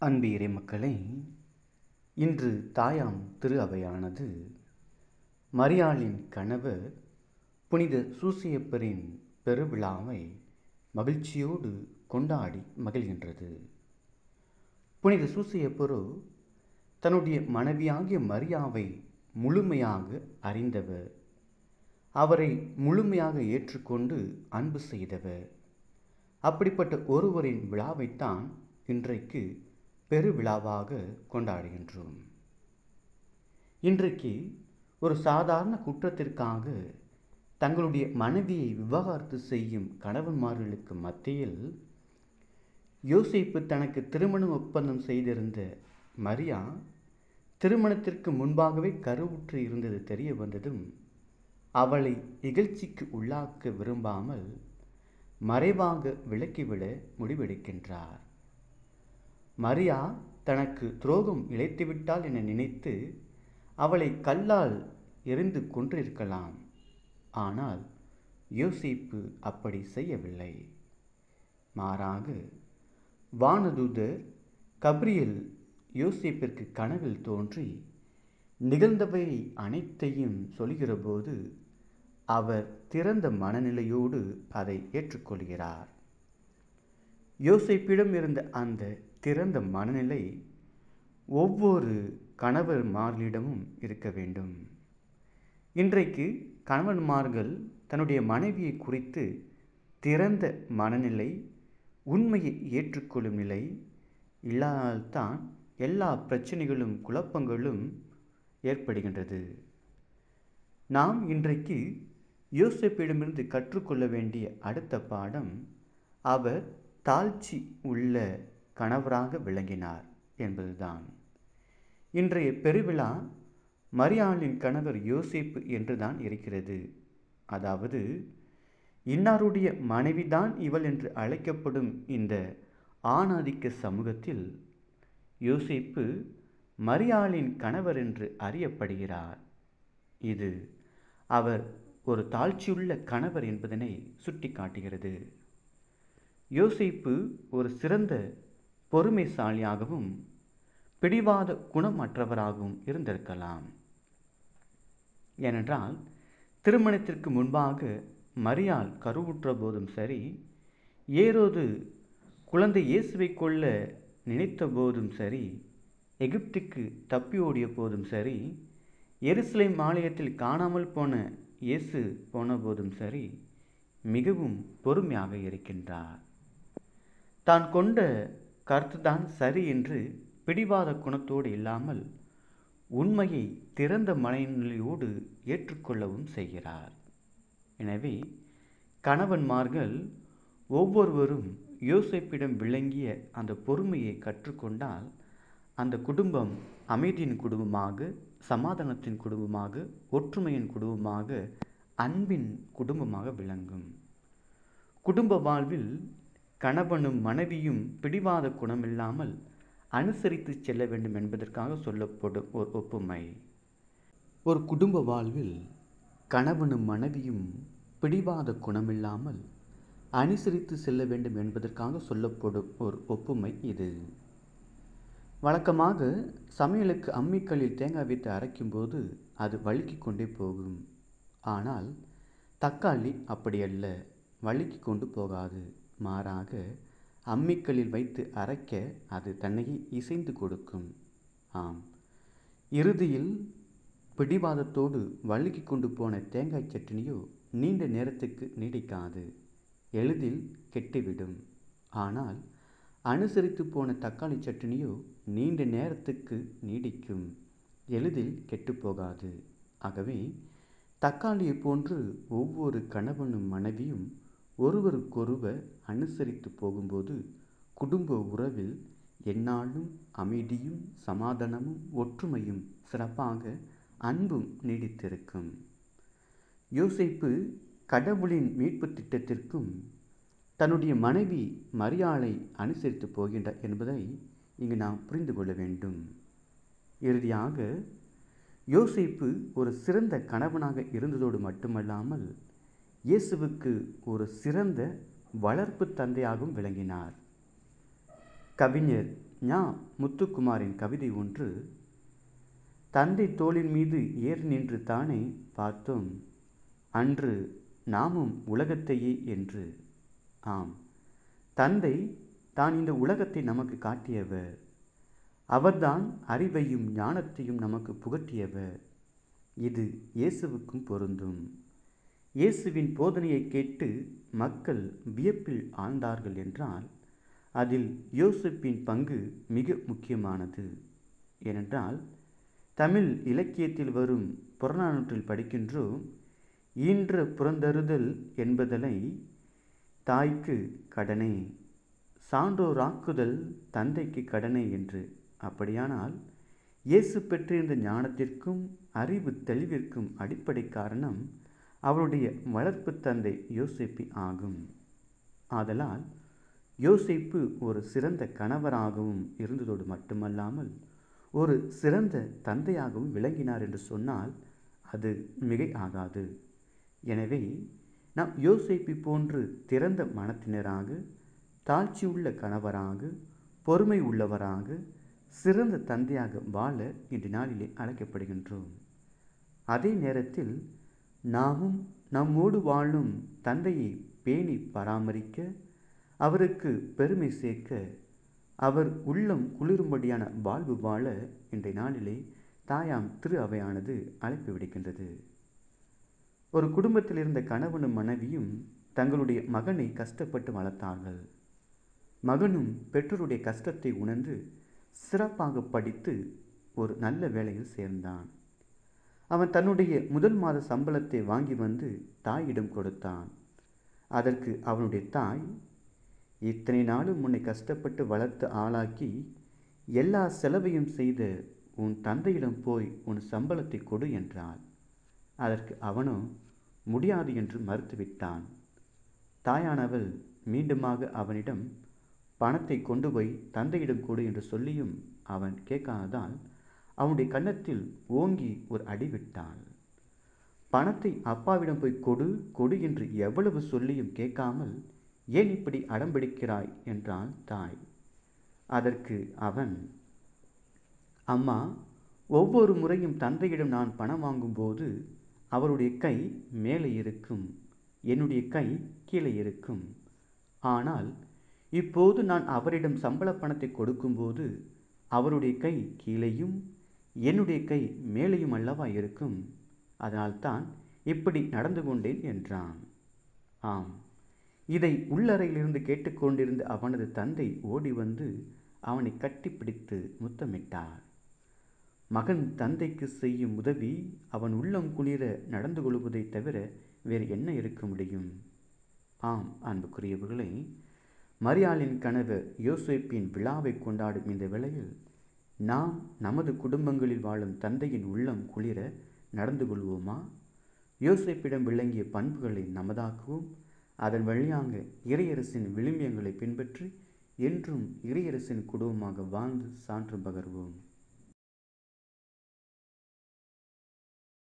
அன்பு இறைமக்களே இன்று தாயாம் திரு அவையானது மரியாளின் கணவர் புனித சூசியப்பரின் பெருவிழாவை மகிழ்ச்சியோடு கொண்டாடி மகிழ்கின்றது புனித சூசியப்பரோ தன்னுடைய மனைவியாகிய மரியாவை முழுமையாக அறிந்தவர் அவரை முழுமையாக ஏற்றுக்கொண்டு அன்பு செய்தவர் அப்படிப்பட்ட ஒருவரின் விழாவைத்தான் இன்றைக்கு பெருவிழாவாக கொண்டாடுகின்றோம் இன்றைக்கு ஒரு சாதாரண குற்றத்திற்காக தங்களுடைய மனைவியை விவாகரத்து செய்யும் கணவன்மார்களுக்கு மத்தியில் யோசிப்பு தனக்கு திருமண ஒப்பந்தம் செய்திருந்த மரியா திருமணத்திற்கு முன்பாகவே கருவுற்று இருந்தது தெரிய வந்ததும் அவளை இகழ்ச்சிக்கு உள்ளாக்க விரும்பாமல் மறைவாக விலக்கிவிட முடிவெடுக்கின்றார் மரியா தனக்கு துரோகம் இழைத்துவிட்டாள் என நினைத்து அவளை கல்லால் எரிந்து கொன்றிருக்கலாம் ஆனால் யோசிப்பு அப்படி செய்யவில்லை மாறாக வானதூதர் கப்ரியல் யோசிப்பிற்கு கனவில் தோன்றி நிகழ்ந்தவை அனைத்தையும் சொல்கிறபோது அவர் திறந்த மனநிலையோடு அதை ஏற்றுக்கொள்கிறார் யோசிப்பிடம் இருந்த அந்த திறந்த மனநிலை ஒவ்வொரு கணவன்மார்களிடமும் இருக்க வேண்டும் இன்றைக்கு கணவன்மார்கள் தன்னுடைய மனைவியை குறித்து திறந்த மனநிலை உண்மையை ஏற்றுக்கொள்ளும் நிலை இல்லால்தான் எல்லா பிரச்சனைகளும் குழப்பங்களும் ஏற்படுகின்றது நாம் இன்றைக்கு யோசிப்பிடமிருந்து கற்றுக்கொள்ள வேண்டிய அடுத்த பாடம் அவர் தாழ்ச்சி உள்ள கணவராக விளங்கினார் என்பதுதான் இன்றைய பெருவிழா மரியாளின் கணவர் யோசிப்பு என்றுதான் இருக்கிறது அதாவது இன்னாருடைய மனைவிதான் இவள் என்று அழைக்கப்படும் இந்த ஆணாதிக்க சமூகத்தில் யோசிப்பு மரியாளின் கணவர் என்று அறியப்படுகிறார் இது அவர் ஒரு தாழ்ச்சியுள்ள கணவர் என்பதனை சுட்டி காட்டுகிறது யோசிப்பு ஒரு சிறந்த பொறுமைசாலியாகவும் பிடிவாத குணமற்றவராகவும் இருந்திருக்கலாம் ஏனென்றால் திருமணத்திற்கு முன்பாக மரியாள் கருவுற்ற போதும் சரி ஏரோது குழந்தை இயேசுவை கொள்ள நினைத்த போதும் சரி எகிப்துக்கு தப்பி ஓடிய போதும் சரி எருசலேம் ஆலயத்தில் காணாமல் போன இயேசு போன போதும் சரி மிகவும் பொறுமையாக இருக்கின்றார் தான் கொண்ட கருத்துதான் சரி என்று பிடிவாத குணத்தோடு இல்லாமல் உண்மையை திறந்த மனநிலையோடு ஏற்றுக்கொள்ளவும் செய்கிறார் எனவே கணவன்மார்கள் ஒவ்வொருவரும் யோசிப்பிடம் விளங்கிய அந்த பொறுமையை கற்றுக்கொண்டால் அந்த குடும்பம் அமைதியின் குடும்பமாக சமாதானத்தின் குடும்பமாக ஒற்றுமையின் குடும்பமாக அன்பின் குடும்பமாக விளங்கும் குடும்ப வாழ்வில் கணவனும் மனைவியும் பிடிவாத குணமில்லாமல் அனுசரித்து செல்ல வேண்டும் என்பதற்காக சொல்லப்படும் ஒரு ஒப்புமை ஒரு குடும்ப வாழ்வில் கணவனும் மனைவியும் பிடிவாத குணமில்லாமல் அனுசரித்து செல்ல வேண்டும் என்பதற்காக சொல்லப்படும் ஒரு ஒப்புமை இது வழக்கமாக சமையலுக்கு அம்மிக்கல்லில் தேங்காய் வைத்து அரைக்கும்போது அது வழுக்கி கொண்டே போகும் ஆனால் தக்காளி அப்படியல்ல வழுக்கி கொண்டு போகாது மாறாக அம்மிக்கல்லில் வைத்து அரைக்க அது தன்னையே இசைந்து கொடுக்கும் ஆம் இறுதியில் பிடிவாதத்தோடு வழுக்கி கொண்டு போன தேங்காய் சட்னியோ நீண்ட நேரத்துக்கு நீடிக்காது எளிதில் கெட்டுவிடும் ஆனால் அனுசரித்து போன தக்காளி சட்னியோ நீண்ட நேரத்துக்கு நீடிக்கும் எளிதில் கெட்டுப்போகாது ஆகவே தக்காளியை போன்று ஒவ்வொரு கணவனும் மனைவியும் ஒருவருக்கொருவர் அனுசரித்து போகும்போது குடும்ப உறவில் எந்நாளும் அமைதியும் சமாதானமும் ஒற்றுமையும் சிறப்பாக அன்பும் நீடித்திருக்கும் யோசிப்பு கடவுளின் மீட்பு திட்டத்திற்கும் தன்னுடைய மனைவி மரியாளை அனுசரித்து போகின்றார் என்பதை இங்கு நாம் புரிந்து கொள்ள வேண்டும் இறுதியாக யோசிப்பு ஒரு சிறந்த கணவனாக இருந்ததோடு மட்டுமல்லாமல் இயேசுவுக்கு ஒரு சிறந்த வளர்ப்பு தந்தையாகவும் விளங்கினார் கவிஞர் ஞா முத்துக்குமாரின் கவிதை ஒன்று தந்தை தோளின் மீது ஏறி நின்று தானே பார்த்தோம் அன்று நாமும் உலகத்தையே என்று ஆம் தந்தை தான் இந்த உலகத்தை நமக்கு காட்டியவர் அவர்தான் அறிவையும் ஞானத்தையும் நமக்கு புகட்டியவர் இது இயேசுவுக்கும் பொருந்தும் இயேசுவின் போதனையை கேட்டு மக்கள் வியப்பில் ஆழ்ந்தார்கள் என்றால் அதில் யோசிப்பின் பங்கு மிக முக்கியமானது ஏனென்றால் தமிழ் இலக்கியத்தில் வரும் புறநானூற்றில் படிக்கின்றோம் ஈன்ற புறந்தருதல் என்பதனை தாய்க்கு கடனே சான்றோராக்குதல் தந்தைக்கு கடனே என்று அப்படியானால் இயேசு பெற்றிருந்த ஞானத்திற்கும் அறிவு தெளிவிற்கும் அடிப்படை காரணம் அவருடைய வளர்ப்பு தந்தை யோசிப்பு ஆகும் ஆதலால் யோசிப்பு ஒரு சிறந்த கணவராகவும் இருந்ததோடு மட்டுமல்லாமல் ஒரு சிறந்த தந்தையாகவும் விளங்கினார் என்று சொன்னால் அது மிகை ஆகாது எனவே நாம் யோசிப்பி போன்று திறந்த மனத்தினராக தாழ்ச்சியுள்ள கணவராக பொறுமை உள்ளவராக சிறந்த தந்தையாக வாழ இன்று நாளிலே அழைக்கப்படுகின்றோம் அதே நேரத்தில் நாமும் நம்மோடு வாழும் தந்தையை பேணி பராமரிக்க அவருக்கு பெருமை சேர்க்க அவர் உள்ளம் குளிரும்படியான வாழ்வு வாழ இன்றைய நாளிலே தாயாம் திரு அவையானது அழைப்பு விடுக்கின்றது ஒரு குடும்பத்தில் இருந்த கணவனும் மனைவியும் தங்களுடைய மகனை கஷ்டப்பட்டு வளர்த்தார்கள் மகனும் பெற்றோருடைய கஷ்டத்தை உணர்ந்து சிறப்பாக படித்து ஒரு நல்ல வேலையில் சேர்ந்தான் அவன் தன்னுடைய முதல் மாத சம்பளத்தை வாங்கி வந்து தாயிடம் கொடுத்தான் அதற்கு அவனுடைய தாய் இத்தனை நாளும் உன்னை கஷ்டப்பட்டு வளர்த்து ஆளாக்கி எல்லா செலவையும் செய்த உன் தந்தையிடம் போய் உன் சம்பளத்தை கொடு என்றாள் அதற்கு அவனோ முடியாது என்று மறுத்துவிட்டான் தாயானவள் மீண்டுமாக அவனிடம் பணத்தை கொண்டு போய் தந்தையிடம் கொடு என்று சொல்லியும் அவன் கேட்காததால் அவனுடைய கன்னத்தில் ஓங்கி ஒரு அடி விட்டாள் பணத்தை அப்பாவிடம் போய் கொடு கொடு என்று எவ்வளவு சொல்லியும் கேட்காமல் ஏன் இப்படி அடம்பிடிக்கிறாய் என்றாள் தாய் அதற்கு அவன் அம்மா ஒவ்வொரு முறையும் தந்தையிடம் நான் பணம் வாங்கும்போது அவருடைய கை மேலே இருக்கும் என்னுடைய கை கீழே இருக்கும் ஆனால் இப்போது நான் அவரிடம் சம்பள பணத்தை கொடுக்கும்போது அவருடைய கை கீழேயும் என்னுடைய கை மேலேயும் அல்லவா இருக்கும் அதனால்தான் இப்படி நடந்து கொண்டேன் என்றான் ஆம் இதை உள்ளறையிலிருந்து கேட்டுக்கொண்டிருந்த அவனது தந்தை ஓடி வந்து அவனை கட்டிப்பிடித்து முத்தமிட்டார் மகன் தந்தைக்கு செய்யும் உதவி அவன் உள்ளம் குளிர நடந்து கொள்வதை தவிர வேறு என்ன இருக்க முடியும் ஆம் அன்புக்குரியவர்களே மரியாளின் கணவர் யோசேப்பின் விழாவை கொண்டாடும் இந்த வேளையில் நாம் நமது குடும்பங்களில் வாழும் தந்தையின் உள்ளம் குளிர நடந்து கொள்வோமா யோசேப்பிடம் விளங்கிய பண்புகளை நமதாக்குவோம் அதன் வழியாக இறையரசின் விளிம்பியங்களை பின்பற்றி என்றும் இறையரசின் குடும்பமாக வாழ்ந்து சான்று பகர்வோம்